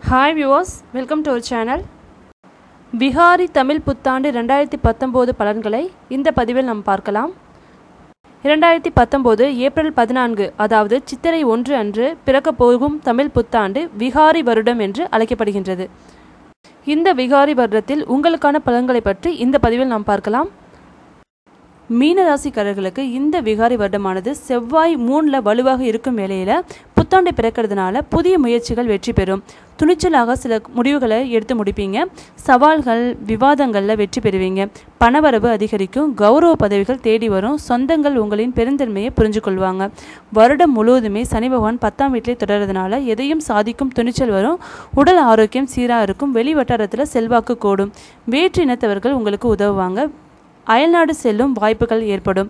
hi viewers welcome to our channel Vihari Tamil புத்தாண்டு ரெண்டாயிரத்தி பத்தொம்போது பலன்களை இந்த பதிவில் நாம் பார்க்கலாம் இரண்டாயிரத்தி பத்தொம்போது ஏப்ரல் பதினான்கு அதாவது சித்திரை ஒன்று அன்று பிறக்கப் போகும் தமிழ் புத்தாண்டு விகாரி வருடம் என்று அழைக்கப்படுகின்றது இந்த விகாரி வருடத்தில் உங்களுக்கான பலன்களை பற்றி இந்த பதிவில் நாம் பார்க்கலாம் மீனராசிக்காரர்களுக்கு இந்த விகாரி வருடமானது செவ்வாய் மூணில் வலுவாக இருக்கும் வேளையில் புத்தாண்டை பிறக்கிறதுனால புதிய முயற்சிகள் வெற்றி பெறும் துணிச்சலாக சில முடிவுகளை எடுத்து முடிப்பீங்க சவால்கள் விவாதங்களில் வெற்றி பெறுவீங்க பணவரவு அதிகரிக்கும் கௌரவ பதவிகள் தேடி வரும் சொந்தங்கள் உங்களின் பெருந்தன்மையை புரிஞ்சு கொள்வாங்க வருடம் முழுவதுமே சனி பகவான் பத்தாம் வீட்டிலே தொடர்றதுனால எதையும் சாதிக்கும் துணிச்சல் வரும் உடல் ஆரோக்கியம் சீராக இருக்கும் வெளி வட்டாரத்தில் செல்வாக்கு கூடும் வேற்று இனத்தவர்கள் உங்களுக்கு உதவுவாங்க அயல்நாடு செல்லும் வாய்ப்புகள் ஏற்படும்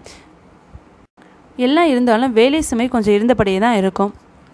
எல்லாம் இருந்தாலும் வேலை சுமை கொஞ்சம் இருந்தபடியே தான் இருக்கும்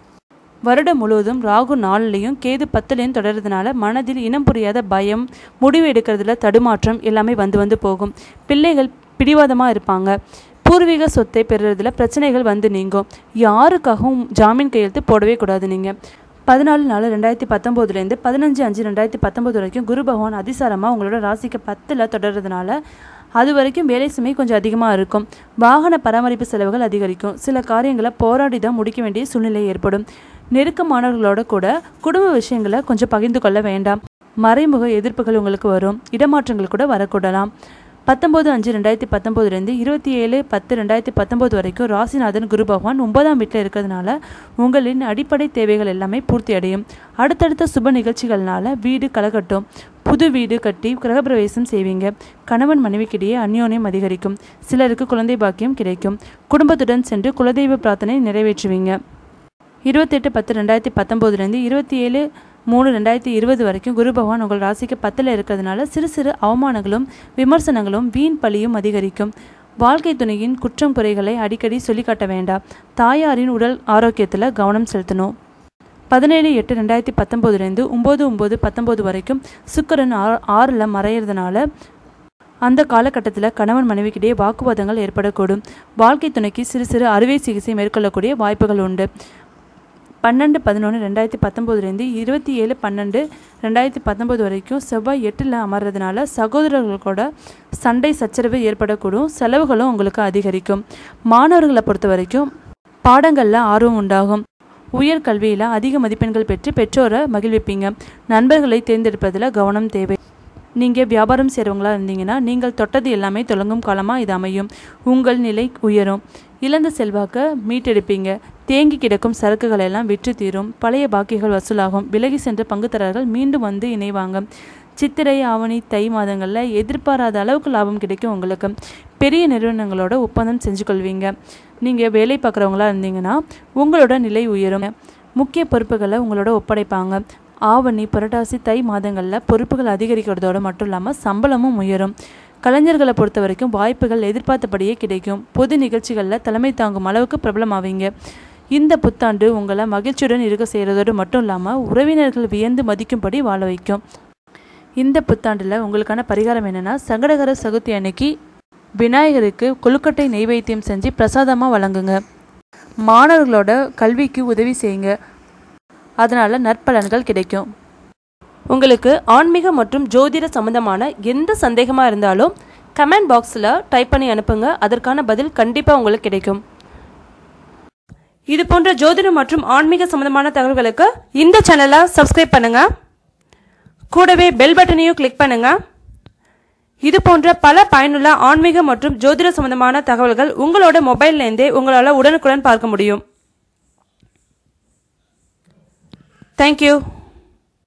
வருடம் முழுவதும் ராகு நாலுலையும் கேது பத்துலையும் தொடர்றதுனால மனதில் இனம் புரியாத பயம் முடிவு எடுக்கிறதுல தடுமாற்றம் எல்லாமே வந்து வந்து போகும் பிள்ளைகள் பிடிவாதமாக இருப்பாங்க பூர்வீக சொத்தை பெறுறதுல பிரச்சனைகள் வந்து நீங்கும் யாருக்காகவும் ஜாமீன் கையெழுத்து போடவே கூடாது நீங்கள் பதினாலு நாலு ரெண்டாயிரத்தி பத்தொம்போதுலேருந்து பதினஞ்சு அஞ்சு ரெண்டாயிரத்தி பத்தொம்போது வரைக்கும் குரு பகவான் அதிசாரமாக உங்களோட ராசிக்கு பத்தில் தொடர்றதுனால அது வரைக்கும் வேலை சுமை கொஞ்சம் அதிகமாக இருக்கும் வாகன பராமரிப்பு செலவுகள் அதிகரிக்கும் சில காரியங்களை போராடி தான் முடிக்க வேண்டிய சூழ்நிலை ஏற்படும் நெருக்கமானவர்களோட கூட குடும்ப விஷயங்களை கொஞ்சம் பகிர்ந்து கொள்ள வேண்டாம் மறைமுக எதிர்ப்புகள் உங்களுக்கு வரும் இடமாற்றங்கள் கூட வரக்கூடலாம் பத்தொம்போது அஞ்சு ரெண்டாயிரத்தி பத்தொம்போதுலேருந்து இருபத்தி ஏழு பத்து ரெண்டாயிரத்தி பத்தொம்போது வரைக்கும் ராசிநாதன் குரு பகவான் ஒன்பதாம் வீட்டில் இருக்கிறதுனால உங்களின் அடிப்படை தேவைகள் எல்லாமே பூர்த்தி அடையும் அடுத்தடுத்த சுப நிகழ்ச்சிகள்னால வீடு கலகட்டும் புது வீடு கட்டி கிரகப்பிரவேசம் செய்வீங்க கணவன் மனைவிக்கிடையே அந்யோன்யம் அதிகரிக்கும் சிலருக்கு குழந்தை பாக்கியம் கிடைக்கும் குடும்பத்துடன் சென்று குலதெய்வ பிரார்த்தனை நிறைவேற்றுவீங்க இருபத்தெட்டு பத்து ரெண்டாயிரத்தி பத்தொம்போதுலேருந்து இருபத்தி ஏழு மூணு ரெண்டாயிரத்தி இருபது வரைக்கும் குரு பகவான் உங்கள் ராசிக்கு பத்தில் இருக்கிறதுனால சிறு சிறு அவமானங்களும் விமர்சனங்களும் வீண் பழியும் அதிகரிக்கும் வாழ்க்கை துணையின் குற்றம் குறைகளை அடிக்கடி சொல்லி காட்ட வேண்டாம் தாயாரின் உடல் ஆரோக்கியத்தில் கவனம் செலுத்தணும் பதினேழு எட்டு ரெண்டாயிரத்தி பத்தொம்போதுலேருந்து ஒம்பது ஒம்பது பத்தொம்போது வரைக்கும் சுக்கரன் ஆ ஆறில் மறையிறதுனால அந்த காலகட்டத்தில் கணவன் மனைவிக்கிடையே வாக்குவாதங்கள் ஏற்படக்கூடும் வாழ்க்கை துணைக்கு சிறு சிறு அறுவை சிகிச்சை மேற்கொள்ளக்கூடிய வாய்ப்புகள் உண்டு பன்னெண்டு பதினொன்று ரெண்டாயிரத்தி பத்தொம்போதுலேருந்து இருபத்தி ஏழு பன்னெண்டு ரெண்டாயிரத்தி பத்தொம்போது வரைக்கும் செவ்வாய் எட்டில் அமர்றதுனால சகோதரர்களோட சண்டை சச்சரவு ஏற்படக்கூடும் செலவுகளும் உங்களுக்கு அதிகரிக்கும் மாணவர்களை பொறுத்த வரைக்கும் பாடங்களில் ஆர்வம் உண்டாகும் உயர் கல்வியில் அதிக மதிப்பெண்கள் பெற்று பெற்றோரை மகிழ்விப்பீங்க நண்பர்களை தேர்ந்தெடுப்பதில் கவனம் தேவை நீங்கள் வியாபாரம் செய்கிறவங்களா இருந்தீங்கன்னா நீங்கள் தொட்டது எல்லாமே தொடங்கும் காலமாக இது அமையும் உங்கள் நிலை உயரும் இழந்த செல்வாக்க மீட்டெடுப்பீங்க தேங்கி கிடக்கும் சரக்குகள் எல்லாம் விற்று தீரும் பழைய பாக்கிகள் வசூலாகும் விலகி சென்ற பங்குத்தரர்கள் மீண்டும் வந்து இணைவாங்க சித்திரை ஆவணி தை மாதங்களில் எதிர்பாராத அளவுக்கு லாபம் கிடைக்கும் உங்களுக்கு பெரிய நிறுவனங்களோட ஒப்பந்தம் செஞ்சு கொள்வீங்க நீங்கள் வேலை பார்க்குறவங்களா இருந்தீங்கன்னா உங்களோட நிலை உயரும் முக்கிய பொறுப்புகளை உங்களோட ஒப்படைப்பாங்க ஆவணி புரட்டாசி தை மாதங்களில் பொறுப்புகள் அதிகரிக்கிறதோடு மட்டும் இல்லாமல் சம்பளமும் உயரும் கலைஞர்களை பொறுத்த வரைக்கும் வாய்ப்புகள் எதிர்பார்த்தபடியே கிடைக்கும் பொது நிகழ்ச்சிகளில் தலைமை தாங்கும் அளவுக்கு பிரபலமாவீங்க இந்த புத்தாண்டு உங்களை மகிழ்ச்சியுடன் இருக்க செய்கிறதோடு மட்டும் இல்லாமல் உறவினர்கள் வியந்து மதிக்கும்படி வாழ வைக்கும் இந்த புத்தாண்டில் உங்களுக்கான பரிகாரம் என்னென்னா சங்கடகர சதுர்த்தி அன்னைக்கு விநாயகருக்கு கொழுக்கட்டை நெய்வேத்தியம் செஞ்சு பிரசாதமாக வழங்குங்க மாணவர்களோட கல்விக்கு உதவி செய்யுங்க அதனால் நற்பலன்கள் கிடைக்கும் உங்களுக்கு ஆன்மீக மற்றும் ஜோதிட சம்பந்தமான எந்த சந்தேகமாக இருந்தாலும் கமெண்ட் பாக்ஸில் டைப் பண்ணி அனுப்புங்க அதற்கான பதில் கண்டிப்பாக உங்களுக்கு கிடைக்கும் இது போன்ற ஜோதிடம் மற்றும் ஆன்மீக சம்பந்தமான தகவல்களுக்கு இந்த சேனலை சப்ஸ்கிரைப் பண்ணுங்க கூடவே பெல் பட்டனையும் கிளிக் பண்ணுங்க இது போன்ற பல பயனுள்ள ஆன்மீக மற்றும் ஜோதிட சம்பந்தமான தகவல்கள் உங்களோட மொபைல்லேருந்தே உங்களால் உடனுக்குடன் பார்க்க முடியும் தேங்க்யூ